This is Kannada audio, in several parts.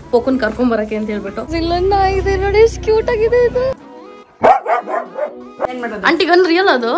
ಪೋಕನ್ ಕರ್ಕೊಂಡ್ ಬರಕ್ಕೆ ಅಂತ ಹೇಳ್ಬಿಟ್ಟು ವಿಲನ್ ಆಗಿದೆ ನೋಡಿ ಎಷ್ಟು ಕ್ಯೂಟ್ ಆಗಿದೆ ಇದು ಆಂಟಿ ಗನ್ ರಿಯಲ್ ಅದು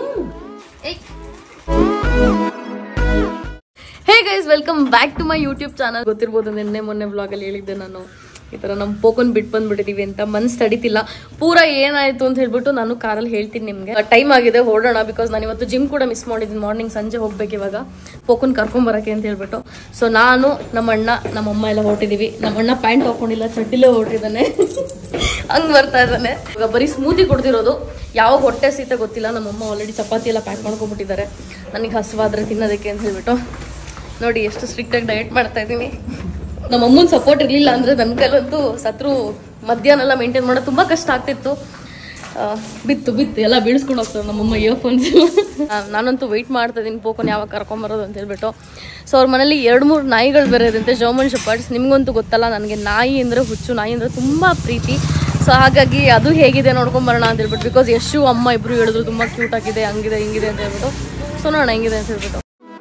hey guys welcome back to my YouTube channel ಗೊತ್ತಿರ್ಬೋದು ನಿನ್ನೆ ಮೊನ್ನೆ ವ್ಲಾಗಲ್ಲಿ ಹೇಳಿದ್ದೆ ನಾನು ಈ ಥರ ನಮ್ಮ ಪೋಕನ್ ಬಿಟ್ಟು ಬಂದ್ಬಿಟ್ಟಿದೀವಿ ಅಂತ ಮನ್ಸು ತಡಿತಿಲ್ಲ ಪೂರ ಏನಾಯ್ತು ಅಂತ ಹೇಳ್ಬಿಟ್ಟು ನಾನು ಕಾರಲ್ಲಿ ಹೇಳ್ತೀನಿ ನಿಮಗೆ ಟೈಮ್ ಆಗಿದೆ ಹೊರಡೋಣ ಬಿಕಾಸ್ ನಾನು ಇವತ್ತು ಜಿಮ್ ಕೂಡ ಮಿಸ್ ಮಾಡಿದ್ದೀನಿ ಮಾರ್ನಿಂಗ್ ಸಂಜೆ ಹೋಗ್ಬೇಕು ಇವಾಗ ಪೋಕನ್ ಕರ್ಕೊಂಬರಕ್ಕೆ ಅಂತ ಹೇಳ್ಬಿಟ್ಟು ಸೊ ನಾನು ನಮ್ಮ ಅಣ್ಣ ನಮ್ಮ ಅಮ್ಮ ಎಲ್ಲ ಹೊರಟಿದೀವಿ ನಮ್ಮ ಅಣ್ಣ ಪ್ಯಾಂಟ್ ಹಾಕೊಂಡಿಲ್ಲ ಚಡ್ಡಿಲೇ ಹೊರಟಿದ್ದಾನೆ ಹಂಗ್ ಬರ್ತಾ ಇದ್ದಾನೆ ಇವಾಗ ಬರೀ ಸ್ಮೂತಿ ಕೊಡ್ತಿರೋದು ಯಾವಾಗ ಹೊಟ್ಟೆ ಸೀತ ಗೊತ್ತಿಲ್ಲ ನಮ್ಮಮ್ಮ ಆಲ್ರೆಡಿ ಚಪಾತಿ ಎಲ್ಲ ಪ್ಯಾಕ್ ಮಾಡ್ಕೊಂಡ್ಬಿಟ್ಟಿದ್ದಾರೆ ನನಗೆ ಹಸುವಾದ್ರೆ ತಿನ್ನೋದಕ್ಕೆ ಅಂತ ಹೇಳ್ಬಿಟ್ಟು ನೋಡಿ ಎಷ್ಟು ಸ್ಟ್ರಿಕ್ಟ್ ಆಗಿ ಡಯಟ್ ಮಾಡ್ತಾ ಇದ್ದೀನಿ ನಮ್ಮ ಅಮ್ಮನ ಸಪೋರ್ಟ್ ಇರಲಿಲ್ಲ ಅಂದ್ರೆ ನನ್ನ ಕೈಲಂತೂ ಸತ್ರು ಮಧ್ಯಾಹ್ನ ಎಲ್ಲ ಮೇಂಟೈನ್ ಮಾಡೋದು ತುಂಬಾ ಕಷ್ಟ ಆಗ್ತಿತ್ತು ಆ, ಬಿತ್ತು ಬಿತ್ತು ಎಲ್ಲ ಬೀಳಿಸ್ಕೊಂಡು ಹೋಗ್ತಾರೆ ನಮ್ಮಮ್ಮ ಇಯರ್ಫೋನ್ಸ್ ನಾನಂತೂ ವೆಯ್ಟ್ ಮಾಡ್ತಾ ಇದ್ದೀನಿ ಪೋಕೋನ್ ಯಾವಾಗ ಕರ್ಕೊಂಬರೋದು ಅಂತ ಹೇಳ್ಬಿಟ್ಟು ಸೊ ಅವ್ರ ಮನೇಲಿ ಎರಡು ಮೂರು ನಾಯಿಗಳು ಬೇರೆ ಇದಂತೆ ಜರ್ಮನ್ ಶೆಪರ್ಡ್ಸ್ ನಿಮ್ಗಂತೂ ಗೊತ್ತಲ್ಲ ನನಗೆ ನಾಯಿ ಅಂದರೆ ಹುಚ್ಚು ನಾಯಿ ಅಂದರೆ ತುಂಬ ಪ್ರೀತಿ ಸೊ ಹಾಗಾಗಿ ಅದು ಹೇಗಿದೆ ನೋಡ್ಕೊಂಬರೋಣ ಅಂತ ಹೇಳ್ಬಿಟ್ಟು ಬಿಕಾಸ್ ಯಶು ಅಮ್ಮ ಇಬ್ರು ಹೇಳಿದ್ರು ತುಂಬ ಕ್ಯೂಟ್ ಆಗಿದೆ ಹಂಗಿದೆ ಹಿಂಗಿದೆ ಅಂತ ಹೇಳ್ಬಿಟ್ಟು ಸೊ ನೋಡೋಣ ಹೆಂಗಿದೆ ಅಂತ ಹೇಳ್ಬಿಟ್ಟು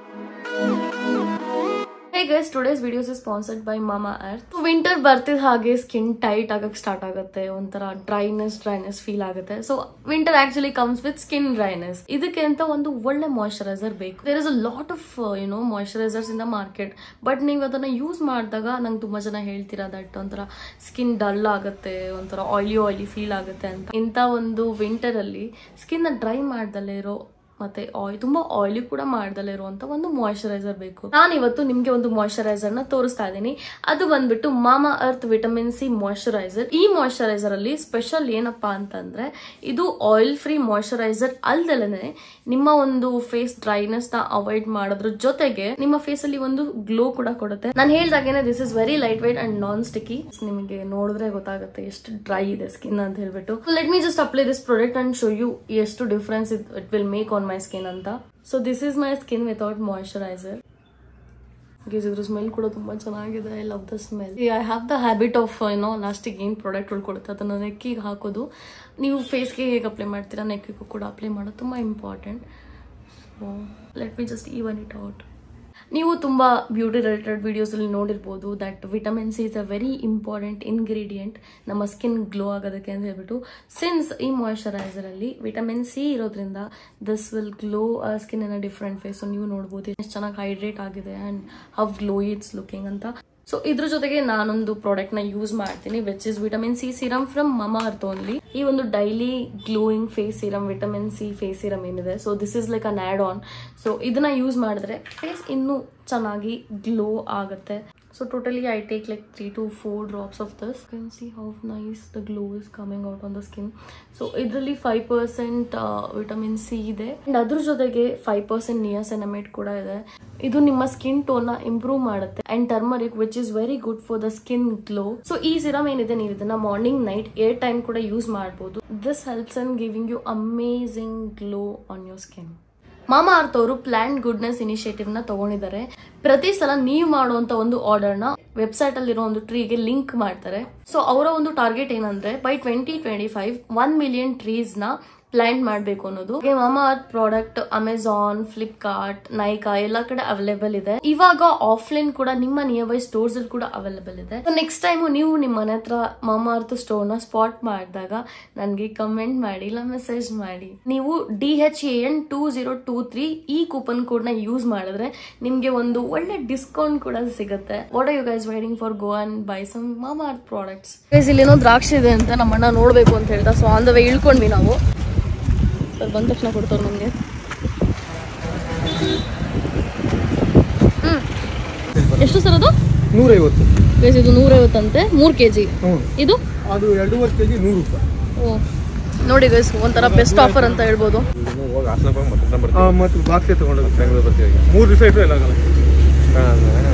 hey guys today's videos is sponsored by Mamaearth winter ಬರ್ತಿದ ಹಾಗೆ ಸ್ಕಿನ್ ಟೈಟ್ ಆಗಕ್ಕೆ ಸ್ಟಾರ್ಟ್ ಆಗುತ್ತೆ ಒಂಥರ ಡ್ರೈನೆಸ್ ಡ್ರೈನೆಸ್ ಫೀಲ್ ಆಗುತ್ತೆ so winter actually comes with skin dryness ಇದಕ್ಕೆ ಅಂತ ಒಂದು ಒಳ್ಳೆ ಮಾಯಶ್ಚರೈಸರ್ ಬೇಕು there is a lot of you know moisturisers in the market but ನೀವು ಅದನ್ನ ಯೂಸ್ ಮಾಡಿದಾಗ ನಂಗೆ ತುಂಬಾ ಜನ ಹೇಳ್ತೀರಾ ದಟ್ ಒಂಥರ ಸ್ಕಿನ್ ಡಲ್ ಆಗುತ್ತೆ ಒಂಥರ ಆಯಿಲಿ ಆಯಿಲಿ ಫೀಲ್ ಆಗುತ್ತೆ ಅಂತ ಇಂಥ ಒಂದು ವಿಂಟರ್ ಅಲ್ಲಿ ಸ್ಕಿನ್ ಡ್ರೈ ಮಾಡ್ದಲ್ಲೇ ಇರೋ ಮತ್ತೆ ಆಯಿಲ್ ತುಂಬಾ ಆಯಿಲಿ ಕೂಡ ಮಾಡ್ದಲೇ ಇರುವಂತ ಒಂದು ಮಾಯಶ್ಚರೈಸರ್ ಬೇಕು ನಾನು ಇವತ್ತು ನಿಮ್ಗೆ ಒಂದು ಮಾಯಶ್ಚರೈಸರ್ ನ ತೋರಿಸ್ತಾ ಇದ್ದೀನಿ ಅದು ಬಂದ್ಬಿಟ್ಟು Mamaearth vitamin C moisturiser ಈ ಮಾಯಶ್ಚರೈಸರ್ ಅಲ್ಲಿ ಸ್ಪೆಷಲ್ ಏನಪ್ಪಾ ಅಂತಂದ್ರೆ ಇದು ಆಯಿಲ್ ಫ್ರೀ ಮಾಯಶ್ಚರೈಸರ್ ಅಲ್ದಲೇ ನಿಮ್ಮ ಒಂದು ಫೇಸ್ ಡ್ರೈನೆಸ್ ನ ಅವಾಯ್ಡ್ ಮಾಡೋದ್ರ ಜೊತೆಗೆ ನಿಮ್ಮ ಫೇಸ್ ಅಲ್ಲಿ ಒಂದು ಗ್ಲೋ ಕೂಡ ಕೊಡುತ್ತೆ ನಾನು ಹೇಳ್ದಾಗೇನೆ this is very light white and non sticky ನಿಮಗೆ ನೋಡಿದ್ರೆ ಗೊತ್ತಾಗುತ್ತೆ ಎಷ್ಟು ಡ್ರೈ ಇದೆ ಸ್ಕಿನ್ ಅಂತ ಹೇಳ್ಬಿಟ್ಟು let me just apply this product and show you ಎಷ್ಟು difference it will make on my skin ಅಂತ so this is my skin without moisturiser guys ಇದ್ರ ಸ್ಮೆಲ್ ಕೂಡ ತುಂಬಾ ಚೆನ್ನಾಗಿದೆ I love the smell I have the habit of ಏನೋ ಲಾಸ್ಟಿಗೆ ಏನು ಪ್ರಾಡಕ್ಟ್ಗಳು ಕೊಡುತ್ತೆ ಅದನ್ನು ನೆಕ್ಕಿಗೆ ಹಾಕೋದು ನೀವು ಫೇಸ್ಗೆ ಹೇಗೆ ಅಪ್ಲೈ ಮಾಡ್ತೀರಾ ನೆಕ್ಕಿಗೂ ಕೂಡ ಅಪ್ಲೈ ಮಾಡೋದು ತುಂಬ important so let me just even it out ನೀವು ತುಂಬ ಬ್ಯೂಟಿ ರಿಲೇಟೆಡ್ ವಿಡಿಯೋಸಲ್ಲಿ ನೋಡಿರ್ಬೋದು that vitamin C is a very important ingredient ನಮ್ಮ ಸ್ಕಿನ್ ಗ್ಲೋ ಆಗೋದಕ್ಕೆ ಅಂತ ಹೇಳ್ಬಿಟ್ಟು ಸಿನ್ಸ್ ಈ ಮಾಯಶ್ಚರೈಸರಲ್ಲಿ ವಿಟಮಿನ್ ಸಿ ಇರೋದ್ರಿಂದ this will glow skin in a different face so ನೀವು ನೋಡ್ಬೋದು ಎಷ್ಟು ಚೆನ್ನಾಗಿ ಹೈಡ್ರೇಟ್ ಆಗಿದೆ and how glow it's looking ಅಂತ ಸೊ ಇದ್ರ ಜೊತೆಗೆ ನಾನೊಂದು ಪ್ರಾಡಕ್ಟ್ ನ ಯೂಸ್ ಮಾಡ್ತೀನಿ which is vitamin C serum from Mamaearth only ಈ ಒಂದು daily glowing face serum vitamin C face serum ಏನಿದೆ so this is like an add on so ಇದನ್ನ ಯೂಸ್ ಮಾಡಿದ್ರೆ ಫೇಸ್ ಇನ್ನೂ ಚೆನ್ನಾಗಿ ಗ್ಲೋ ಆಗುತ್ತೆ so totally I take like three to four drops of this can see how nice the glow is coming out on the skin so ಇದರಲ್ಲಿ ಫೈವ್ ಪರ್ಸೆಂಟ್ ವಿಟಮಿನ್ ಸಿ ಇದೆ ಅಂಡ್ ಅದ್ರ ಜೊತೆಗೆ ಫೈವ್ ಪರ್ಸೆಂಟ್ ನಿಯಾಸೆನಮೇಟ್ ಕೂಡ ಇದೆ ಇದು ನಿಮ್ಮ ಸ್ಕಿನ್ ಟೋನ್ ನ ಇಂಪ್ರೂವ್ ಮಾಡುತ್ತೆ and turmeric which is very good for the skin glow so ಈ ಸಿರಮ್ ಏನಿದೆ ನೀವು ಇದನ್ನ ಮಾರ್ನಿಂಗ್ ನೈಟ್ ಏರ್ ಟೈಮ್ ಕೂಡ ಯೂಸ್ ಮಾಡಬಹುದು this helps in giving you amazing glow on your skin Mamaearth ಅವರು ಪ್ಲಾಂಟ್ ಗುಡ್ನೆಸ್ ಇನಿಷಿಯೇಟಿವ್ ನ ತಗೊಂಡಿದ್ದಾರೆ ಪ್ರತಿ ಸಲ ನೀವು ಮಾಡುವಂತ ಒಂದು ಆರ್ಡರ್ ನ ವೆಬ್ಸೈಟ್ ಅಲ್ಲಿರೋ ಒಂದು ಟ್ರೀಗೆ ಲಿಂಕ್ ಮಾಡ್ತಾರೆ ಸೊ ಅವರ ಒಂದು ಟಾರ್ಗೆಟ್ ಏನಂದ್ರೆ by twenty twenty five one million trees ನ ಪ್ಲಾಂಟ್ ಮಾಡಬೇಕು ಅನ್ನೋದು ಹಾಗೆ Mamaearth product Amazon Flipkart Nykaa ಎಲ್ಲ ಕಡೆ ಅವೈಲೇಬಲ್ ಇದೆ ಇವಾಗ ಆಫ್ಲೈನ್ ಕೂಡ ನಿಮ್ಮ ನಿಯರ್ ಬೈ ಸ್ಟೋರ್ಸ್ ಅಲ್ಲಿ ಕೂಡ ಅವೈಲೇಬಲ್ ಇದೆ ನೆಕ್ಸ್ಟ್ ಟೈಮ್ ನೀವು ನಿಮ್ಮ ಮನೆ ಹತ್ರ ಮಾಮಾ ಅರ್ತ್ ಸ್ಟೋರ್ ನ ಸ್ಪಾಟ್ ಮಾಡಿದಾಗ ನನಗೆ ಕಮೆಂಟ್ ಮಾಡಿ ಇಲ್ಲ ಮೆಸೇಜ್ ಮಾಡಿ ನೀವು D H A N two zero two three ಈ ಕೂಪನ್ ಕೋಡ್ ನ ಯೂಸ್ ಮಾಡಿದ್ರೆ ನಿಮ್ಗೆ ಒಂದು ಒಳ್ಳೆ ಡಿಸ್ಕೌಂಟ್ ಕೂಡ ಸಿಗುತ್ತೆ what are you guys waiting for go and buy some Mamaearth products ಇಲ್ಲಿ ಏನೋ ದ್ರಾಕ್ಷಿ ಇದೆ ಅಂತ ನಮ್ಮ ಅಣ್ಣ ನೋಡ್ಬೇಕು ಅಂತ ಹೇಳ್ದ ಸೊ ಆನ್ ದ ವೇ ಇಳ್ಕೊಂಡ್ವಿ ನಾವು ಸರ್ ಬಂದ ತಕ್ಷಣ ಕೊಡ್ತಾರೆ ನಮಗೆ ಹ್ಮ್ ಎಷ್ಟು ಸರ್ ಅದು ನೂರೈವತ್ತು ಗೈಸ್ ಇದು ನೂರೈವತ್ತಂತೆ ಮೂರು ಕೆ ಜಿ ಹ್ಞೂ ಇದು ಅದು ಎರಡೂವರೆ ಕೆ ಜಿ ನೂರು ರೂಪಾಯಿ ಓ ನೋಡಿ ಗೈಸ್ ಒಂಥರ ಬೆಸ್ಟ್ ಆಫರ್ ಅಂತ ಹೇಳ್ಬೋದು ಹೋಗಿ ಹಾಸನ ಮತ್ತೆ ಬರ್ತೀವಿ ಆ, ಮತ್ತು ಬಾಕ್ಸೇ ತೊಗೊಂಡೋಗಿ ಬೆಂಗಳೂರು ಬರ್ತೀವಿ ಈಗ ಮೂರು ದಿವಸ ಇಟ್ಟರೆ ಎಲ್ಲ ಆಗಲ್ಲ ಕಾಣಲ್ಲ.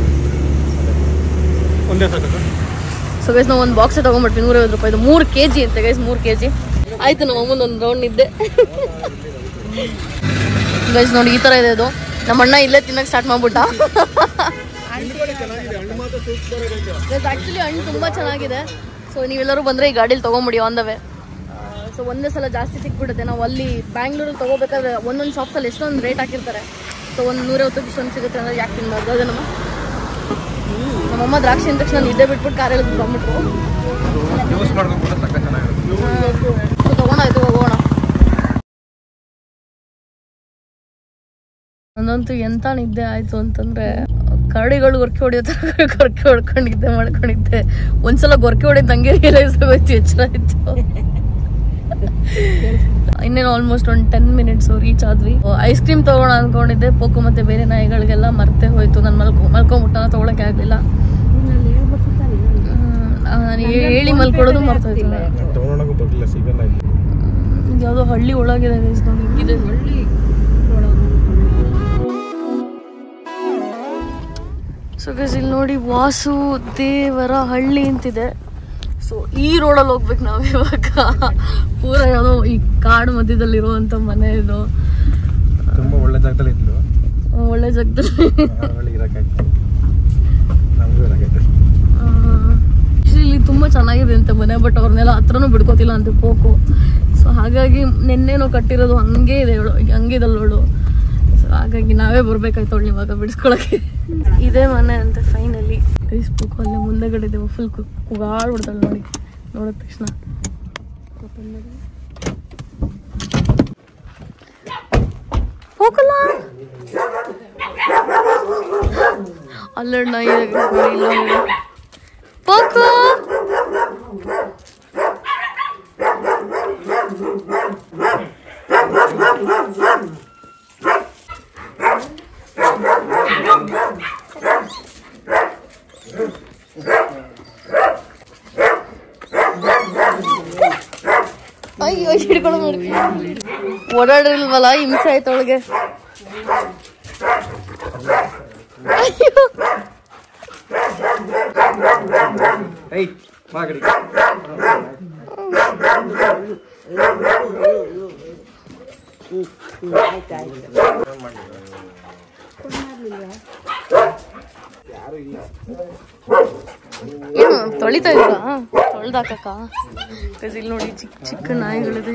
ಒಂದೇ ಸಾಕು ಸರ್ ಸೊ ಗೈಸ್ ನಾವು ಒಂದು ಬಾಕ್ಸ್ ತಗೊಂಡ್ಬಿಟ್ವಿ ನೂರೈವತ್ತು ರೂಪಾಯಿದು ಮೂರು ಕೆ ಜಿ ಅಂತೆ ಗೈಸ್ ಮೂರು ಕೆ ಜಿ ಆಯ್ತು ನಮ್ಮ ಅಮ್ಮನ ಒಂದು ರೌಂಡ್ ನಿದ್ದೆ ಗೈಸ್ ನೋಡಿ ಈ ಥರ ಇದೆ ಇದು ನಮ್ಮ ಅಣ್ಣ ಇಲ್ಲೇ ತಿನ್ನಕ್ಕೆ ಸ್ಟಾರ್ಟ್ ಮಾಡ್ಬಿಟ್ಟ ಚೆನ್ನಾಗಿದೆ ಹಣ್ಣು ಮಾತ್ರ ಸೂಪರ್ ಇದೆ ಗೈಸ್ ಆ್ಯಕ್ಚುಲಿ ಹಣ್ಣು ತುಂಬ ಚೆನ್ನಾಗಿದೆ ಸೊ ನೀವೆಲ್ಲರೂ ಬಂದರೆ ಈ ಗಾಡೀಲಿ ತೊಗೊಂಬಿಡಿ ಆನ್ ದ ವೇ ಸೊ ಒಂದೇ ಸಲ ಜಾಸ್ತಿ ಸಿಕ್ಬಿಡುತ್ತೆ ನಾವು ಅಲ್ಲಿ ಬ್ಯಾಂಗ್ಳೂರಲ್ಲಿ ತೊಗೋಬೇಕಾದ್ರೆ ಒಂದೊಂದು ಶಾಪ್ಸಲ್ಲಿ ಎಷ್ಟೊಂದು ರೇಟ್ ಹಾಕಿರ್ತಾರೆ ಸೊ ಒಂದು ನೂರೈವತ್ತಕ್ಕೆ ಇಷ್ಟೊಂದು ಸಿಗುತ್ತೆ ಅಂದರೆ ಯಾಕೆ ತಿನ್ಬಾರ್ದು ಅದೇ ನಮ್ಮ ನಮ್ಮಮ್ಮ ದ್ರಾಕ್ಷಿ ಅಂದ ತಕ್ಷಣ ನಿದ್ದೆ ಬಿಟ್ಬಿಟ್ಟು ಕಾರಲ್ಲಿ ಬಂದ್ಬಿಟ್ರು ಜ್ಯೂಸ್ ಮಾಡ್ಕೊಂಡು ಸಕ್ಕ ಚೆನ್ನಾಗಿರುತ್ತೆ ಸೊ ತಗೊಂಡಾಯ್ತು ಹೋಗೋಣ ನಂದಂತೂ ಎಂತ ನಿದ್ದೆ ಆಯ್ತು ಅಂತಂದ್ರೆ ಕರಡಿಗಳು ಗೊರ್ಕೆ ಹೊಡೆಯೋ ತರ ಗೊರ್ಕೆ ಹೊಡ್ಕೊಂಡು ನಿದ್ದೆ ಮಾಡ್ಕೊಂಡಿದ್ದೆ ಒಂದ್ಸಲ ಗೊರ್ಕೆ ಹೊಡೆದ್ ನಂಗೆ ರಿಯಲೈಸ್ ಆಗೋಯ್ತು ಎಚ್ಚರ ಆಯ್ತು ಇನ್ನೇನು ಆಲ್ಮೋಸ್ಟ್ ಒಂದು ಟೆನ್ ಮಿನಿಟ್ಸ್ ರೀಚ್ ಆದ್ವಿ ಐಸ್ ಕ್ರೀಮ್ ತಗೋಣ ಅನ್ಕೊಂಡಿದ್ದೆ ಪೋಕು ಮತ್ತೆ ಬೇರೆ ನಾಯಿಗಳಿಗೆಲ್ಲ ಮರ್ತೆ ಹೋಯ್ತು ನಾನು ಮಲ್ಕೊ ಮಲ್ಕೊಂಬಿಟ್ಟ ತಗೊಳಕ್ಕೆ ಆಗ್ಲಿಲ್ಲ ನಾನು ಹೇಳಿ ಮಲ್ಕೊಡೋದು ಮರ್ತೋಯ್ತು ತಗೊಳಕ್ಕೂ ಬರಲಿಲ್ಲ ಸಿಗಲ್ಲ ಇಲ್ಲಿ ಇದು ಯಾವುದೋ ಹಳ್ಳಿ ಒಳಗಿದೆ guys ನೋಡಿ ಇದೆ ಹಳ್ಳಿ ಸೊ ಗೈಸ್ ಇಲ್ಲಿ ನೋಡಿ ವಾಸು ದೇವರ ಹಳ್ಳಿ ಅಂತಿದೆ ಸೊ ಈ ರೋಡಲ್ಲಿ ಹೋಗ್ಬೇಕು ನಾವು ಇವಾಗ ಪೂರ ಯಾವುದೋ ಈ ಕಾಡು ಮಧ್ಯದಲ್ಲಿರುವಂಥ ಮನೆ ಇದು ತುಂಬ ಒಳ್ಳೆ ಜಾಗದಲ್ಲಿ ಇದ್ಲು ಒಳ್ಳೆ ಜಾಗದಲ್ಲಿ ಒಳ್ಳೆ ಇರೋಕ್ಕಾಯ್ತು ನಮಗೂ ಇರೋಕ್ಕಾಯ್ತು ಆ, ಇಲ್ಲಿ ತುಂಬ ಚೆನ್ನಾಗಿದೆ ಅಂತ ಮನೆ ಬಟ್ ಅವ್ರನ್ನೆಲ್ಲ ಹತ್ರನೂ ಬಿಡ್ಕೋತಿಲ್ಲ ಅಂತ ಪೋಕು ಸೊ ಹಾಗಾಗಿ ನೆನ್ನೆನೋ ಕಟ್ಟಿರೋದು ಹಂಗೆ ಇದೆ ಅವಳು ಹಂಗೆ ಇದಲ್ಲ ಅವಳು ಸೊ ಹಾಗಾಗಿ ನಾವೇ ಬರ್ಬೇಕಾಯ್ತು ಅವಳು ಇವಾಗ ಬಿಡಿಸ್ಕೊಳಕ್ಕೆ ಇದೇ ಮನೆ ಅಂತ ಫೈನಲಿ ಗೈಸ್ ಪೋಕು ಅಲ್ಲೇ ಮುಂದೆಗಡೆ ಇದೆ ಫುಲ್ ಕುಗಾಡ್ಬಿಡ್ತಾಳೆ ನೋಡಿ ನೋಡಿದ ತಕ್ಷಣ ಹೋಗಲ್ಲ ಅಲ್ಲಡ್ ನಾಯಿ ಇದೆ guys, ನೋಡಿ ಇಲ್ಲ ನೋಡಿ. ಪೋಕು ಅಯ್ಯೋ ಹಿಡ್ಕೊಳ್ಳೋ ನೋಡಿ ಓಡಾಡಿಲ್ವಲ್ಲ ಹಿಂಸೆ ಆಯ್ತು ಅವಳಿಗೆ ಅಯ್ಯೋ ಏಯ್ ಬಾ ಕಡೆ ಏನು ತೊಳಿತಾ ಇದ್ರಾ ತೊಳ್ದಾಕಕ್ಕ Guys, ಇಲ್ಲಿ ನೋಡಿ ಚಿಕ್ಕ ಚಿಕ್ಕ ನಾಯಿಗಳಿದೆ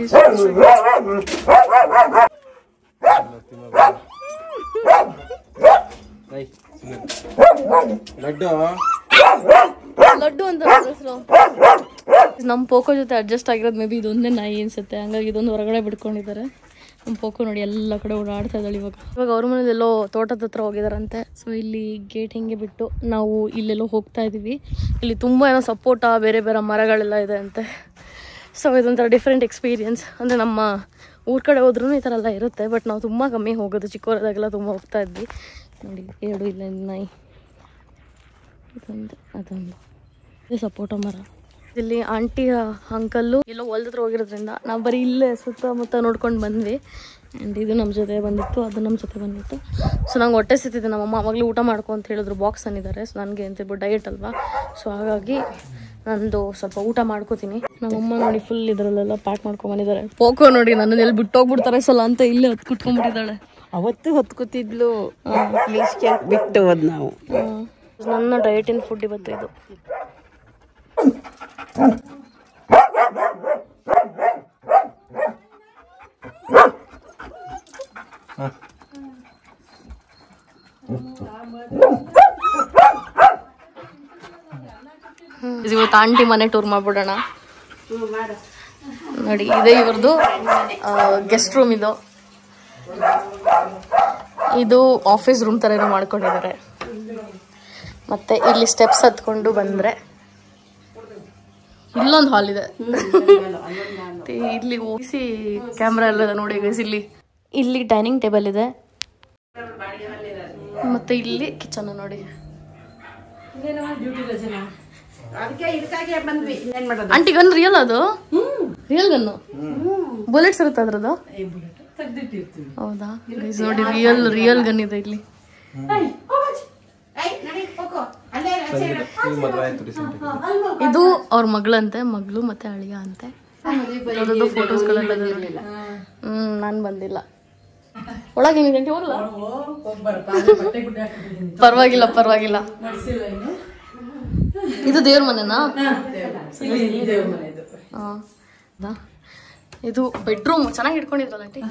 ಏಯ್ ಲಡ್ಡು ಲಡ್ಡು ಅಂತ ಹೆಸರು ನಮ್ಮ ಪೋಕೋ ಜೊತೆ ಅಡ್ಜಸ್ಟ್ ಆಗಿರೋದು ಮೇ ಬಿ ಇದೊಂದೇ ನಾಯಿ ಅನ್ಸುತ್ತೆ ಹಂಗಾಗಿ ಇದೊಂದು ಹೊರಗಡೆ ಬಿಟ್ಕೊಂಡಿದ್ದಾರೆ ನಮ್ಮ ಪೋಕೋ ನೋಡಿ ಎಲ್ಲ ಕಡೆ ಓಡಾಡ್ತಾ ಇದ್ದಾಳೆ ಇವಾಗ ಇವಾಗ ಅವ್ರ ಮನೇಲಿ ಎಲ್ಲೋ ತೋಟದ ಹತ್ರ ಹೋಗಿದಾರಂತೆ ಸೊ ಇಲ್ಲಿ ಗೇಟ್ ಹಿಂಗೆ ಬಿಟ್ಟು ನಾವು ಇಲ್ಲೆಲ್ಲೋ ಹೋಗ್ತಾ ಇದೀವಿ ಇಲ್ಲಿ ತುಂಬ ಏನೋ ಸಪೋಟ ಬೇರೆ ಬೇರೆ ಮರಗಳೆಲ್ಲ ಇದೆ ಅಂತೆ ಸೊ ಇದೊಂಥರ ಡಿಫ್ರೆಂಟ್ ಎಕ್ಸ್ಪೀರಿಯನ್ಸ್ ಅಂದರೆ ನಮ್ಮ ಊರ ಕಡೆ ಹೋದ್ರೂ ಈ ಥರ ಎಲ್ಲ ಇರುತ್ತೆ ಬಟ್ ನಾವು ತುಂಬ ಕಮ್ಮಿ ಹೋಗೋದು ಚಿಕ್ಕವರದಾಗೆಲ್ಲ ತುಂಬ ಹೋಗ್ತಾ ಇದ್ವಿ ನೋಡಿ ಎರಡು ಇಲ್ಲ ನಾಯಿ ಇದೊಂದು ಅದೊಂದು ಇದು ಸಪೋಟ ಮರ ಇಲ್ಲಿ ಆಂಟಿ ಅಂಕಲ್ಲು ಎಲ್ಲೋ ಹೊಲ್ದ ಹತ್ರ ಹೋಗಿರೋದ್ರಿಂದ ನಾವು ಬರೀ ಇಲ್ಲೇ ಸುತ್ತಮುತ್ತ ನೋಡ್ಕೊಂಡು ಬಂದ್ವಿ ಆ್ಯಂಡ್ ಇದು ನಮ್ಮ ಜೊತೆ ಬಂದಿತ್ತು ಅದು ನಮ್ಮ ಜೊತೆ ಬಂದಿತ್ತು ಸೊ ನಂಗೆ ಹೊಟ್ಟೆ ಸಿಗ್ತಿದೆ ನಮ್ಮಮ್ಮ ಅವಾಗಲೇ ಊಟ ಮಾಡ್ಕೊ ಅಂತ ಹೇಳಿದ್ರು ಬಾಕ್ಸ್ ತಂದಿದ್ದಾರೆ ಸೊ ನನಗೆ ಅಂತ ಹೇಳ್ಬಿಟ್ಟು ಡಯಟ್ ಅಲ್ವಾ ಸೊ ಹಾಗಾಗಿ ನಂದು ಸ್ವಲ್ಪ ಊಟ ಮಾಡ್ಕೋತೀನಿ ನಮ್ಮಮ್ಮ ನೋಡಿ ಫುಲ್ ಇದರಲ್ಲೆಲ್ಲ ಪ್ಯಾಕ್ ಮಾಡ್ಕೊಂಡ್ ಬಂದಿದ್ದಾರೆ ಪೋಕೋ ನೋಡಿ ನನ್ನ ಎಲ್ಲಿ ಬಿಟ್ಟೋಗ್ಬಿಡ್ತಾರೆ ಸಲ ಅಂತ ಇಲ್ಲೇ ಹೊತ್ತು ಕುಟ್ಕೊಂಡ್ಬಿಟ್ಟಿದ್ದಾಳೆ ಅವತ್ತು ಹೊತ್ಕೊತಿದ್ಲು ಪ್ಲೀಸ್ ಬಿಟ್ಟು ಹೋದ್ ನಾವು ಹ್ಮ್. ನನ್ನ ಡಯಟಿನ ಫುಡ್ ಇವತ್ತು ಇದು ಹ್ಮ್. ಇವತ್ತು ಆಂಟಿ ಮನೆ ಟೂರ್ ಮಾಡ್ಬಿಡೋಣ ನೋಡಿ ಇದೆ ಇವ್ರದ್ದು ಗೆಸ್ಟ್ ರೂಮ್ ಇದು ಇದು ಆಫೀಸ್ ರೂಮ್ ತರ ಏನೋ ಮಾಡ್ಕೊಂಡಿದ್ದಾರೆ ಮತ್ತೆ ಇಲ್ಲಿ ಸ್ಟೆಪ್ಸ್ ಹತ್ಕೊಂಡು ಬಂದ್ರೆ ಇಲ್ಲೊಂದು ಹಾಲ್ ಇದೆ ಮತ್ತೆ ಇಲ್ಲಿ ಓಸಿ ಕ್ಯಾಮ್ರಾ ಎಲ್ಲ ಇದೆ ನೋಡಿ guys ಇಲ್ಲಿ ಇಲ್ಲಿ ಡೈನಿಂಗ್ ಟೇಬಲ್ ಇದೆ ಮತ್ತೆ ಇಲ್ಲಿ ಕಿಚನ್ ನೋಡಿ ಅದಕ್ಕೆ ಇದಕ್ಕಾಗಿ ಬಂದ್ವಿ ಏನ್ ಮಾಡೋದು ಆಂಟಿ ಗನ್ ರಿಯಲ್ ಅದು ರಿಯಲ್ ಗನ್ನು ಬುಲೆಟ್ಸ್ ಇರುತ್ತೆ ಅದ್ರದ್ದು ಹೌದಾ Guys, ನೋಡಿ ರಿಯಲ್ ರಿಯಲ್ ಗನ್ ಇದೆ ಇಲ್ಲಿ ಈ ಮದುವೆ ಆಯ್ತು ರೀಸೆಂಟ್ ಇದು ಅವ್ರ ಮಗಳಂತೆ ಮಗಳು ಮತ್ತೆ ಅಳಿಯ ಅಂತೆ ಯಾವ್ದಾದ್ರು ಫೋಟೋಸ್ಗಳೆಲ್ಲ ಇದೆ ನೋಡಿ. ಹ್ಮ್ ನಾನ್ ಬಂದಿಲ್ಲ ಒಳಗೆ ಹೆಂಗಿದೆ ಆಂಟಿ ಹೋಗ್ಲಾ ಪರವಾಗಿಲ್ಲ ಪರವಾಗಿಲ್ಲ ಇದು ದೇವ್ರ ಮನೆನಾ ಹಾ. ಹೌದಾ? ಇದು ಬೆಡ್ರೂಮ್ ಚೆನ್ನಾಗಿ ಇಟ್ಕೊಂಡಿದ್ರಲ್ಲ ಆಂಟಿ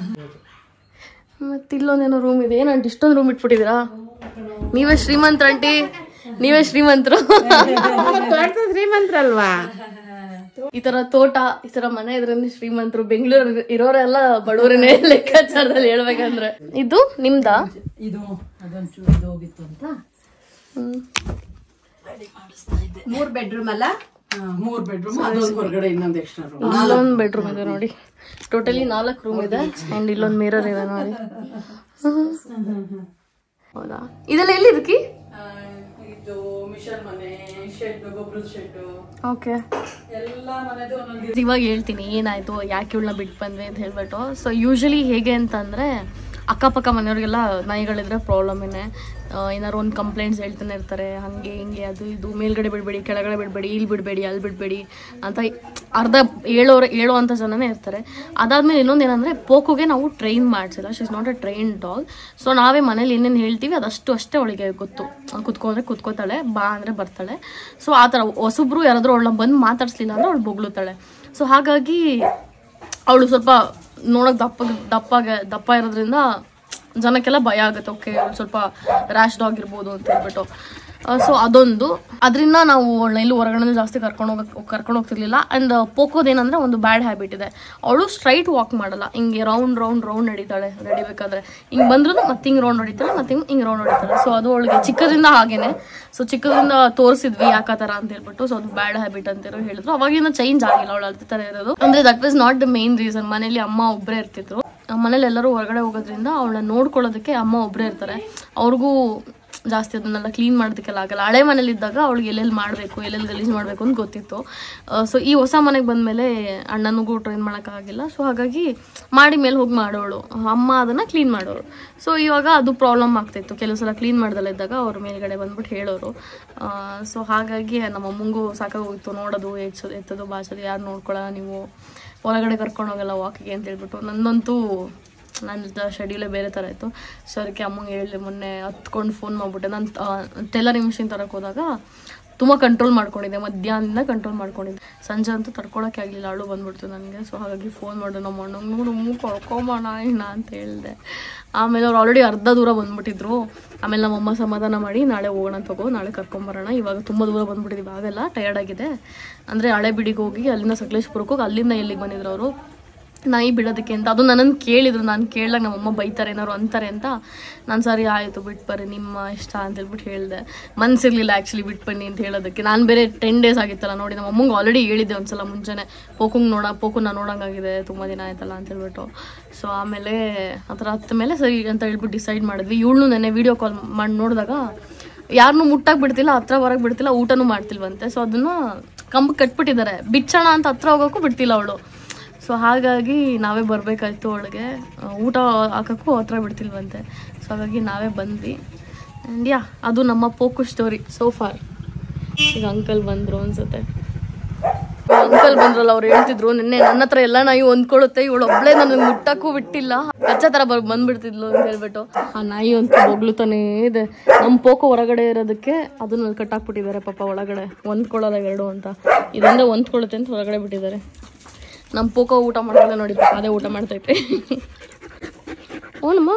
ಮತ್ತೆ ಇಲ್ಲೊಂದೇನೋ ರೂಮ್ ಇದೆ ಏನಂಟಿ ಇಷ್ಟೊಂದು ರೂಮ್ ಇಟ್ಬಿಟ್ಟಿದ್ದೀರಾ ನೀವೇ ಶ್ರೀಮಂತ ಆಂಟಿ ನೀವೇ ಶ್ರೀಮಂತರು ತೋಟದ ಶ್ರೀಮಂತ್ರಲ್ವಾ ಈ ತರ ತೋಟ ಈ ತರ ಮನೆ ಇದ್ರಿಂದ ಶ್ರೀಮಂತರು ಬೆಂಗಳೂರು ಇರೋರೆಲ್ಲ ಬಡವರನ್ನೇ ಲೆಕ್ಕಾಚಾರದಲ್ಲಿ ಹೇಳ್ಬೇಕಂದ್ರೆ ಇದು ನಿಮ್ದಾ ಇದು ಅದೊಂಚೂರು ಇದು ಹೋಗಿತ್ತು ಅಂತ ಮೂರ್ ಬೆಡ್ರೂಮ್ ಅಲ್ಲ ಆ, ಮೂರ್ ಬೆಡ್ರೂಮ್ ಅದೊಂದು ಹೊರಗಡೆ ಇನ್ನೊಂದು ಎಕ್ಸ್ಟ್ರಾ ರೂಮ್ ಇಲ್ಲೊಂದು ಬೆಡ್ರೂಮ್ ಇದೆ ನೋಡಿ ಟೋಟಲಿ ನಾಲ್ಕು ರೂಮ್ ಇದೆ ಅಂಡ್ ಇಲ್ಲೊಂದು ಮಿರರ್ ಇದೆ ನೋಡಿ ಹೌದಾ ಇದೆಲ್ಲ ಎಲ್ಲಿ ಇದಕ್ಕೆ ಇದು ಮಿಷನ್ ಮನೆ ಶೆಡ್ ಗೊಬ್ಬರದ ಶೆಡ್ ಓಕೆ ಎಲ್ಲ ಮನೆದು ಒಂದೊಂದು ಇವಾಗ ಹೇಳ್ತೀನಿ ಏನಾಯ್ತು ಯಾಕೆ ಇವಳನ್ನ ಬಿಟ್ಟು ಬಂದ್ವಿ ಅಂತ ಹೇಳ್ಬಿಟ್ಟು ಸೊ ಯೂಶಲಿ ಹೇಗೆ ಅಂತಂದ್ರೆ ಅಕ್ಕಪಕ್ಕ ಮನೆಯವ್ರಿಗೆಲ್ಲ ನಾಯಿಗಳಿದ್ರೆ ಪ್ರಾಬ್ಲಮೇನೆ ಏನಾದ್ರು ಒಂದು ಕಂಪ್ಲೇಂಟ್ಸ್ ಹೇಳ್ತಾನೆ ಇರ್ತಾರೆ ಹಾಗೆ ಹಿಂಗೆ ಅದು ಇದು ಮೇಲ್ಗಡೆ ಬಿಡಬೇಡಿ ಕೆಳಗಡೆ ಬಿಡಬೇಡಿ ಇಲ್ಲಿ ಬಿಡಬೇಡಿ ಅಲ್ಲಿ ಬಿಡಬೇಡಿ ಅಂತ ಅರ್ಧ ಹೇಳೋರು ಹೇಳೋ ಅಂಥ ಜನನೇ ಇರ್ತಾರೆ ಅದಾದ್ಮೇಲೆ ಇನ್ನೊಂದು ಏನಂದರೆ ಪೋಕೋಗೆ ನಾವು ಟ್ರೈನ್ ಮಾಡಿಸಿಲ್ಲ she is not a train dog so ನಾವೇ ಮನೇಲಿ ಏನೇನು ಹೇಳ್ತೀವಿ ಅದಷ್ಟು ಅಷ್ಟೇ ಅವಳಿಗೆ ಗೊತ್ತು ಕುತ್ಕೊಂಡ್ರೆ ಕುತ್ಕೋತಾಳೆ ಬಾ ಅಂದರೆ ಬರ್ತಾಳೆ ಸೊ ಆ ಥರ ಹೊಸಬ್ರು ಯಾರಾದರೂ ಅವಳನ್ನ ಬಂದು ಮಾತಾಡ್ಸ್ಲಿಲ್ಲ ಅಂದರೆ ಅವಳು ಬೊಗಳುತ್ತಾಳೆ ಸೊ ಹಾಗಾಗಿ ಅವಳು ಸ್ವಲ್ಪ ನೋಡೋಕೆ ದಪ್ಪ ದಪ್ಪಾಗ ದಪ್ಪ ಇರೋದ್ರಿಂದ ಜನಕ್ಕೆಲ್ಲ ಭಯ ಆಗುತ್ತೆ ಓಕೆ ಸ್ವಲ್ಪ ರ್ಯಾಶ್ ಡಾಗ್ ಇರ್ಬೋದು ಅಂತ ಹೇಳ್ಬಿಟ್ಟು ಸೊ ಅದೊಂದು ಅದರಿಂದ ನಾವು ಅವಳನ್ನ ಎಲ್ಲೂ ಹೊರಗಡೆ ಜಾಸ್ತಿ ಕರ್ಕೊಂಡು ಹೋಗಕ್ಕೆ ಕರ್ಕೊಂಡು ಹೋಗ್ತಿರ್ಲಿಲ್ಲ ಆ್ಯಂಡ್ ಪೋಕೋದೇನಂದ್ರೆ ಒಂದು ಬ್ಯಾಡ್ ಹ್ಯಾಬಿಟ್ ಇದೆ ಅವಳು ಸ್ಟ್ರೈಟ್ ವಾಕ್ ಮಾಡಲ್ಲ ಹಿಂಗೆ ರೌಂಡ್ ರೌಂಡ್ ರೌಂಡ್ ನಡೀತಾಳೆ ನಡಿಬೇಕಾದ್ರೆ ಹಿಂಗೆ ಬಂದ್ರೂ ಮತ್ತೆ ಹಿಂಗೆ ರೌಂಡ್ ಹೊಡಿತಾಳೆ ಮತ್ತೆ ಹಿಂಗೆ ಹಿಂಗೆ ರೌಂಡ್ ಹೊಡಿತಾಳೆ ಸೊ ಅದು ಅವಳಿಗೆ ಚಿಕ್ಕದಿಂದ ಹಾಗೇನೆ ಸೊ ಚಿಕ್ಕದಿಂದ ತೋರಿಸಿದ್ವಿ ಯಾಕೆ ಆ ಥರ ಅಂತ ಹೇಳ್ಬಿಟ್ಟು ಸೊ ಅದು ಬ್ಯಾಡ್ ಹ್ಯಾಬಿಟ್ ಅಂತ ಹೇಳಿದ್ರು ಅವಾಗಿಂದ ಚೇಂಜ್ ಆಗಿಲ್ಲ ಅವಳು ಅಳ್ತಿ ಥರ ಇರೋದು ಅಂದರೆ that was not the main reason ಮನೇಲಿ ಅಮ್ಮ ಒಬ್ಬರೇ ಇರ್ತಿದ್ರು ಮನೇಲಿ ಎಲ್ಲರೂ ಹೊರಗಡೆ ಹೋಗೋದ್ರಿಂದ ಅವಳನ್ನ ನೋಡ್ಕೊಳ್ಳೋದಕ್ಕೆ ಅಮ್ಮ ಒಬ್ಬರೇ ಇರ್ತಾರೆ ಅವ್ರಿಗೂ ಜಾಸ್ತಿ ಅದನ್ನೆಲ್ಲ ಕ್ಲೀನ್ ಮಾಡೋದಕ್ಕೆಲ್ಲ ಆಗಲ್ಲ ಹಳೆ ಮನೇಲಿ ಇದ್ದಾಗ ಅವಳಿಗೆ ಎಲ್ಲೆಲ್ಲಿ ಮಾಡಬೇಕು ಎಲ್ಲೆಲ್ಲಿ ಗಲೀಜು ಮಾಡಬೇಕು ಅಂತ ಗೊತ್ತಿತ್ತು ಸೊ ಈ ಹೊಸ ಮನೆಗೆ ಬಂದಮೇಲೆ ಅಣ್ಣನಿಗೂ ಟ್ರೈನ್ ಮಾಡೋಕ್ಕಾಗಿಲ್ಲ ಸೊ ಹಾಗಾಗಿ ಮಾಡಿ ಮೇಲೆ ಹೋಗಿ ಮಾಡೋಳು ಅಮ್ಮ ಅದನ್ನು ಕ್ಲೀನ್ ಮಾಡೋರು ಸೊ ಇವಾಗ ಅದು ಪ್ರಾಬ್ಲಮ್ ಆಗ್ತಾಯಿತ್ತು ಕೆಲವು ಸಲ ಕ್ಲೀನ್ ಮಾಡ್ದಲ್ಲ ಇದ್ದಾಗ ಅವ್ರ ಮೇಲ್ಗಡೆ ಬಂದ್ಬಿಟ್ಟು ಹೇಳೋರು ಸೊ ಹಾಗಾಗಿ ನಮ್ಮ ಅಮ್ಮಂಗೂ ಸಾಕಾಗೋಗಿತ್ತು ನೋಡೋದು ಹೆಚ್ಚು ಎತ್ತೋದು ಬಾಚೋದು ಯಾರು ನೋಡ್ಕೊಳ್ಳೋ ನೀವು ಹೊರಗಡೆ ಕರ್ಕೊಂಡು ಹೋಗಲ್ಲ ವಾಕಿಗೆ ಅಂತ ಹೇಳ್ಬಿಟ್ಟು ನಂದಂತೂ ನನ್ನ ಶೆಡ್ಯೂಲೇ ಬೇರೆ ಥರ ಇತ್ತು ಸೊ ಅದಕ್ಕೆ ಅಮ್ಮಂಗೆ ಹೇಳಿದೆ ಮೊನ್ನೆ ಹತ್ಕೊಂಡು ಫೋನ್ ಮಾಡಿಬಿಟ್ಟೆ ನಾನು ಟೈಲರಿಂಗ್ ಮಿಷಿನ್ ತರಕ್ಕೆ ಹೋದಾಗ ತುಂಬ ಕಂಟ್ರೋಲ್ ಮಾಡ್ಕೊಂಡಿದ್ದೆ ಮಧ್ಯಾಹ್ನದಿಂದ ಕಂಟ್ರೋಲ್ ಮಾಡ್ಕೊಂಡಿದ್ದೆ ಸಂಜೆ ಅಂತೂ ತಡ್ಕೊಳಕ್ಕೆ ಆಗಲಿಲ್ಲ ಅಳು ಬಂದ್ಬಿಡ್ತು ನನಗೆ ಸೊ ಹಾಗಾಗಿ ಫೋನ್ ಮಾಡಿದೆ ನಮ್ಮ ಅಣ್ಣಂಗೆ ನೋಡು ಮೂ ಕಳ್ಕೊಂಬೋಣ ಇನ್ನ ಅಂತ ಹೇಳಿದೆ ಆಮೇಲೆ ಅವ್ರು ಆಲ್ರೆಡಿ ಅರ್ಧ ದೂರ ಬಂದ್ಬಿಟ್ಟಿದ್ರು ಆಮೇಲೆ ನಮ್ಮಮ್ಮ ಸಮಾಧಾನ ಮಾಡಿ ನಾಳೆ ಹೋಗೋಣ ತಗೋ ನಾಳೆ ಕರ್ಕೊಂಬರೋಣ ಇವಾಗ ತುಂಬ ದೂರ ಬಂದ್ಬಿಟ್ಟಿದ್ದೀವಿ ಆಗಲ್ಲ ಟಯರ್ಡ್ ಆಗಿದೆ ಅಂದರೆ ಹಳೆ ಬಿಡಿಗೆ ಹೋಗಿ ಅಲ್ಲಿಂದ ಸಕಲೇಶ್ಪುರಕ್ಕೆ ಹೋಗಿ ಅಲ್ಲಿಂದ ಎಲ್ಲಿಗೆ ಬಂದಿದ್ರು ಅವರು ನಾಯಿ ಬಿಡೋದಕ್ಕೆ ಅಂತ ಅದು ನನ್ನನ್ನು ಕೇಳಿದ್ರು ನಾನು ಕೇಳಿದಾಗ ನಮ್ಮಮ್ಮ ಬೈತಾರೆ ಏನಾರು ಅಂತಾರೆ ಅಂತ ನಾನು ಸರಿ ಆಯಿತು ಬಿಟ್ಟು ಬರ್ರಿ ನಿಮ್ಮ ಇಷ್ಟ ಅಂತ ಹೇಳ್ಬಿಟ್ಟು ಹೇಳಿದೆ ಮನ್ಸಿರ್ಲಿಲ್ಲ ಆ್ಯಕ್ಚುಲಿ ಬಿಟ್ಟು ಬನ್ನಿ ಅಂತ ಹೇಳೋದಕ್ಕೆ ನಾನು ಬೇರೆ ಟೆನ್ ಡೇಸ್ ಆಗಿತ್ತಲ್ಲ ನೋಡಿ ನಮ್ಮ ಅಮ್ಮಂಗೆ ಆಲ್ರೆಡಿ ಹೇಳಿದ್ದೆ ಒಂದ್ಸಲ ಮುಂಚೆನೆ ಪೋಕುಂಗ್ ನೋಡ ಪೋಕುನ ನೋಡೋಂಗಾಗಿದೆ ತುಂಬ ದಿನ ಆಯ್ತಲ್ಲ ಅಂತ ಹೇಳ್ಬಿಟ್ಟು ಸೊ ಆಮೇಲೆ ಆ ಥರ ಹತ್ತ ಮೇಲೆ ಸರಿ ಅಂತ ಹೇಳ್ಬಿಟ್ಟು ಡಿಸೈಡ್ ಮಾಡಿದ್ವಿ ಇವಳು ನೆನ್ನೆ ವೀಡಿಯೋ ಕಾಲ್ ಮಾಡಿ ನೋಡಿದಾಗ ಯಾರನ್ನೂ ಮುಟ್ಟಾಕ್ ಬಿಡ್ತಿಲ್ಲ ಹತ್ರ ಹೊರಗೆ ಬಿಡ್ತಿಲ್ಲ ಊಟನೂ ಮಾಡ್ತಿಲ್ವಂತೆ ಸೊ ಅದನ್ನ ಕಂಬ ಕಟ್ಬಿಟ್ಟಿದ್ದಾರೆ ಬಿಚ್ಚೋಣ ಅಂತ ಹತ್ರ ಹೋಗೋಕ್ಕೂ ಬಿಡ್ತಿಲ್ಲ ಅವಳು ಸೊ ಹಾಗಾಗಿ ನಾವೇ ಬರಬೇಕಾಯ್ತು ಅವಳಿಗೆ ಊಟ ಹಾಕೋಕ್ಕೂ ಹತ್ರ ಬಿಡ್ತಿಲ್ವಂತೆ ಸೊ ಹಾಗಾಗಿ ನಾವೇ ಬಂದ್ವಿ ಆ್ಯಂಡ್ ಯಾ ಅದು ನಮ್ಮ ಪೋಕು ಸ್ಟೋರಿ ಸೋ ಫಾರ್ ಈಗ ಅಂಕಲ್ ಬಂದರು ಅನ್ಸುತ್ತೆ ಅಂಕಲ್ ಬಂದ್ರಲ್ಲ ಅವ್ರು ಹೇಳ್ತಿದ್ರು ನಿನ್ನೆ ನನ್ನ ಹತ್ರ ಎಲ್ಲ ನಾಯಿ ಹೊಂದ್ಕೊಳ್ಳುತ್ತೆ ಇವಳು ಒಬ್ಳೆ ನನಗೆ ಮುಟ್ಟಕ್ಕೂ ಬಿಟ್ಟಿಲ್ಲ ಕಚ್ಚಾ ತರ ಬರ್ ಬಂದ್ಬಿಡ್ತಿದ್ಲು ಅಂತ ಹೇಳ್ಬಿಟ್ಟು ಆ ನಾಯಿ ಅಂತ ಬೊಗ್ಳುತ್ತಾನೇ ಇದೆ ನಮ್ಮ ಪೋಕೋ ಹೊರಗಡೆ ಇರೋದಕ್ಕೆ ಅದನ್ನ ಕಟ್ಟಾಕ್ಬಿಟ್ಟಿದ್ದಾರೆ ಪಾಪ ಒಳಗಡೆ ಹೊಂದ್ಕೊಳ್ಳೋಲ್ಲ ಎರಡು ಅಂತ ಇದೊಂದೇ ಹೊಂದ್ಕೊಳ್ಳುತ್ತೆ ಅಂತ ಹೊರಗಡೆ ಬಿಟ್ಟಿದ್ದಾರೆ ನಮ್ಮ ಪೋಕೋ ಊಟ ಮಾಡೋಲ್ಲ ನೋಡಿ ಪಾಪ ಅದೇ ಊಟ ಮಾಡ್ತೈತೆ ಅವನಮ್ಮ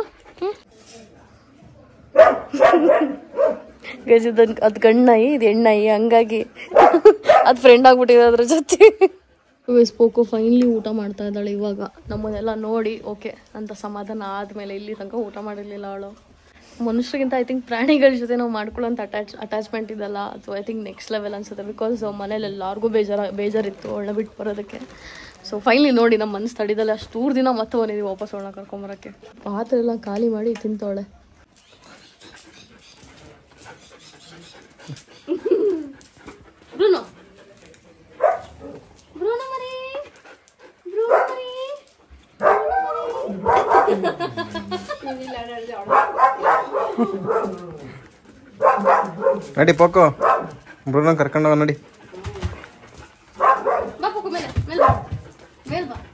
ಗಜ ಅದು ಗಣ್ಣಾಯಿ ಇದು ಹೆಣ್ಣಾಯಿ ಹಂಗಾಗಿ ಅದು ಫ್ರೆಂಡ್ ಆಗ್ಬಿಟ್ಟಿದೆ ಅದ್ರ ಜೊತೆ ಪೋಕೋ ಫೈನ್ಲಿ ಊಟ ಮಾಡ್ತಾ ಇದ್ದಾಳೆ ಇವಾಗ ನಮ್ಮನ್ನೆಲ್ಲ ನೋಡಿ ಓಕೆ ಅಂತ ಸಮಾಧಾನ ಆದಮೇಲೆ ಇಲ್ಲಿ ತನಕ ಊಟ ಮಾಡಿರಲಿಲ್ಲ ಅವಳು ಮನುಷ್ಯರಿಗಿಂತ ಐ ಥಿಂಕ್ ಪ್ರಾಣಿಗಳ ಜೊತೆ ನಾವು ಮಾಡ್ಕೊಳ್ಳೋಂಥ ಅಟ್ಯಾಚ್ ಅಟ್ಯಾಚ್ಮೆಂಟ್ ಇದಲ್ಲ ಅದು ಐ ಥಿಂಕ್ ನೆಕ್ಸ್ಟ್ ಲೆವೆಲ್ ಅನ್ಸುತ್ತೆ ಬಿಕಾಸ್ ಮನೇಲಿ ಎಲ್ಲರಿಗೂ ಬೇಜಾರ ಬೇಜಾರಿತ್ತು ಅವಳನ್ನ ಬಿಟ್ಟು ಬರೋದಕ್ಕೆ ಸೊ ಫೈನಲಿ ನೋಡಿ ನಮ್ಮ ಮನಸ್ಸು ತಡಿದಲ್ಲಿ ಅಷ್ಟು ದೂರ ದಿನ ಮತ್ತೆ ಬಂದಿದ್ದೀವಿ ವಾಪಸ್ ಅವಳನ್ನ ಕರ್ಕೊಂಬರೋಕ್ಕೆ ಪಾತ್ರೆ ಎಲ್ಲ ಖಾಲಿ ಮಾಡಿ ತಿಂತವಳೆ ಬ್ರೂನೋ ಬ್ರೂನೋ ಮರಿ ಬ್ರೂನೋ ಮರಿ ನಡಿ ಪೋಕೋ ಬ್ರೂನ ಕರ್ಕೊಂಡು ಹೋಗ ನಡಿ ಬಾ ಪೋಕು ಮೇಲೆ ಮೇಲೆ ಬಾ ಮೇಲೆ ಬಾ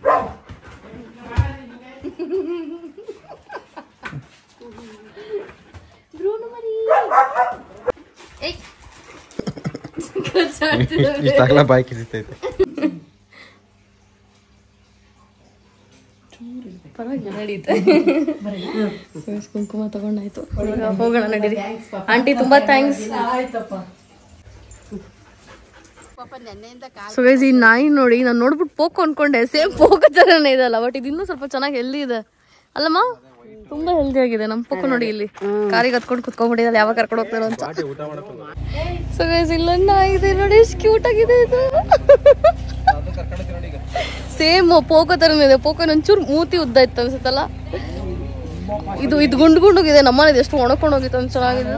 ಬ್ರೂನೋ ಮರಿ ಏಯ್ ಕಚ್ಚಾಡ್ತಿದ್ದಾವೆ. ಇಷ್ಟಾಗಲ ಬಾಯಿ ಕಿಸಿತೈತೆ ಪರವಾಗಿಲ್ಲ ನಡೀತೆ Guys, ಕುಂಕುಮ ತಗೊಂಡಾಯ್ತು ಇವಾಗ ಹೋಗೋಣ ನಡೀರಿ ಆಂಟಿ ತುಂಬಾ ಥ್ಯಾಂಕ್ಸ್ ಸೊ ಗೈಸ್ ಈ ನಾಯಿ ನೋಡಿ ನಾನು ನೋಡ್ಬಿಟ್ಟು ಪೋಕೋ ಅನ್ಕೊಂಡೆ ಸೇಮ್ ಪೋಕೋ ತರನೇ ಇದಲ್ಲ ಬಟ್ ಇದು ಇನ್ನೂ ಸ್ವಲ್ಪ ಚೆನ್ನಾಗಿ ಹೆಲ್ದಿ ಇದೆ ಅಲ್ಲಮ್ಮ ತುಂಬಾ ಹೆಲ್ದಿ ಆಗಿದೆ ನಮ್ ಪೋಕೋ ನೋಡಿ ಇಲ್ಲಿ ಕಾರಿಗೆ ಹತ್ಕೊಂಡು ಕುತ್ಕೊಂಡ್ಬಿಟ್ಟಿದ್ದಾರೆ ಯಾವಾಗ ಕರ್ಕೊಂಡು ಹೋಗ್ತಾರೋ ಅಂತ ಸೊ ಗೈಸ್ ಇಲ್ಲೊಂದು ನಾಯಿ ಇದೆ ನೋಡಿ ಎಷ್ಟು ಕ್ಯೂಟ್ ಆಗಿದೆ ಇದು ಸೇಮ್ ಪೋಕೋ ತರನೇ ಇದೆ ಪೋಕೋ ಒಂಚೂರು ಮೂತಿ ಉದ್ದ ಇತ್ತು ಅನ್ಸುತ್ತಲ್ಲ ಇದು ಇದು ಗುಂಡು ಗುಂಡುಗಿದೆ ನಮ್ಮನೆ ಎಷ್ಟು ಒಣಕೊಂಡು ಹೋಗಿತ್ತು ಅಂತ ಚೆನ್ನಾಗಿದೆ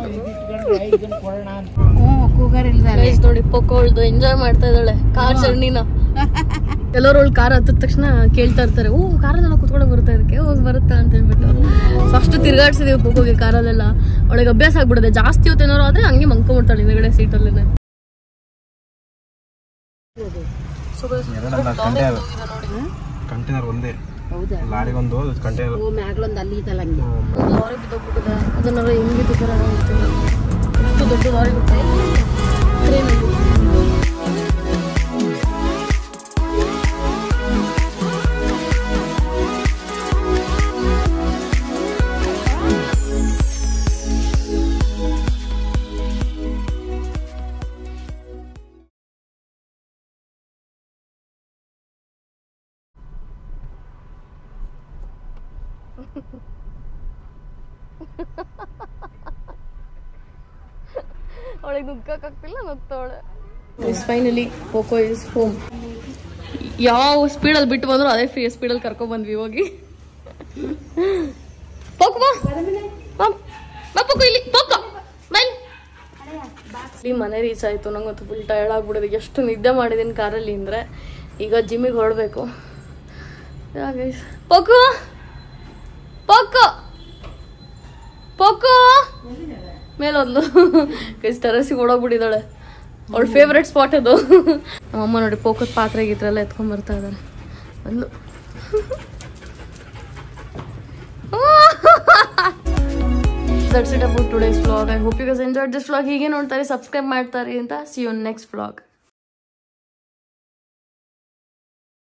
Guys, ನೋಡಿ ಪೋಕೋಳ್ದು ಎಂಜಾಯ್ ಮಾಡ್ತಾ ಇದ್ದಾಳೆ ಕಾರ್ ಜರ್ನಿನ ಎಲ್ಲರೂ ಅವಳು ಕಾರ್ ಹತ್ತಿದ ತಕ್ಷಣ ಕೇಳ್ತಾ ಇರ್ತಾರೆ ಓ ಕಾರಲ್ಲೆಲ್ಲ ಕುತ್ಕೊಂಡು ಬರುತ್ತೆ ಇದಕ್ಕೆ ಹೋಗಿ ಬರುತ್ತಾ ಅಂತ ಹೇಳ್ಬಿಟ್ಟು ಸೊ ಅಷ್ಟು ತಿರ್ಗಾಡ್ಸಿದೀವಿ ಪೋಕೋಗೆ ಕಾರಲ್ಲೆಲ್ಲ ಅವಳಿಗೆ ಅಭ್ಯಾಸ ಆಗ್ಬಿಡುತ್ತೆ ಜಾಸ್ತಿ ಹೊತ್ತು ಏನಾರು ಆದ್ರೆ ಹಂಗೆ ಮಂಕೊಂಬಿಡ್ತಾಳೆ ಹಿಂದ್ಗಡೆ ಸೀಟಲ್ಲೇ ಕಂಟೈನರ್ ಒಂದೇ ಲಾರಿಗೊಂದು ಕಂಟೈನರ್ ಲಾರಿ ಬಿದ್ದೋಗ್ಬಿಟ್ಟಿದೆ ಅದನ್ನೆಲ್ಲ ಹೆಂಗೆ ತಿಕ್ಕಿರೋಣ ಗೊತ್ತಿಲ್ಲ ಎಷ್ಟು ದೊಡ್ಡ ಲಾರಿ ಗೊತ್ತಾ Crane ಅಲ್ಲಿ. ಅವಳಿಗೆ ನುಗ್ಗಕ್ಕಾಗ್ತಿಲ್ಲ ನುಗ್ತಾವಳೆ is finally Poko is home ಯಾವ ಸ್ಪೀಡಲ್ಲಿ ಬಿಟ್ಟು ಬಂದ್ರು ಅದೇ ಫೀ ಸ್ಪೀಡಲ್ಲಿ ಕರ್ಕೊಂಡ್ ಬಂದ್ವಿ ಹೋಗಿ ಪೋಕೋ ಬಾ ಬಾ. ಬಾ ಪೋಕೋ ಇಲ್ಲಿ ಪೋಕೋ ಬೈ ಈ ಮನೆ ರೀಚ್ ಆಯ್ತು ನಂಗಂತೂ ಫುಲ್ ಟಯರ್ಡ್ ಆಗ್ಬಿಡಿದೆ ಎಷ್ಟು ನಿದ್ದೆ ಮಾಡಿದ್ದೀನಿ ಕಾರಲ್ಲಿ ಅಂದ್ರೆ ಈಗ ಜಿಮ್ಮಿಗೆ ಹೊರಡ್ಬೇಕು ಪೋಕೋ ಪೋಕೋ ಪೋಕೋ ಮೇಲೊಂದು ಕೈಸ್ ಟೆರಸಿಗೆ ಓಡೋಗ್ಬಿಟ್ಟಿದ್ದಾಳೆ ಅವಳ ಫೇವ್ರೆಟ್ ಸ್ಪಾಟ್ ಅದು ನಮ್ಮಮ್ಮ ನೋಡಿ ಪೋಕದ ಪಾತ್ರೆ ಗೀತ್ರೆಲ್ಲ ಎತ್ಕೊಂಡ್ ಬರ್ತಾ ಇದ್ದಾರೆ ಬಂದು that's it about today's vlog I hope you guys enjoyed this vlog ಹೀಗೆ ನೋಡ್ತಾರೆ ಸಬ್ಸ್ಕ್ರೈಬ್ ಮಾಡ್ತಾರೆ ಅಂತ ಸಿ ಯು ನೆಕ್ಸ್ಟ್ ವ್ಲಾಗ್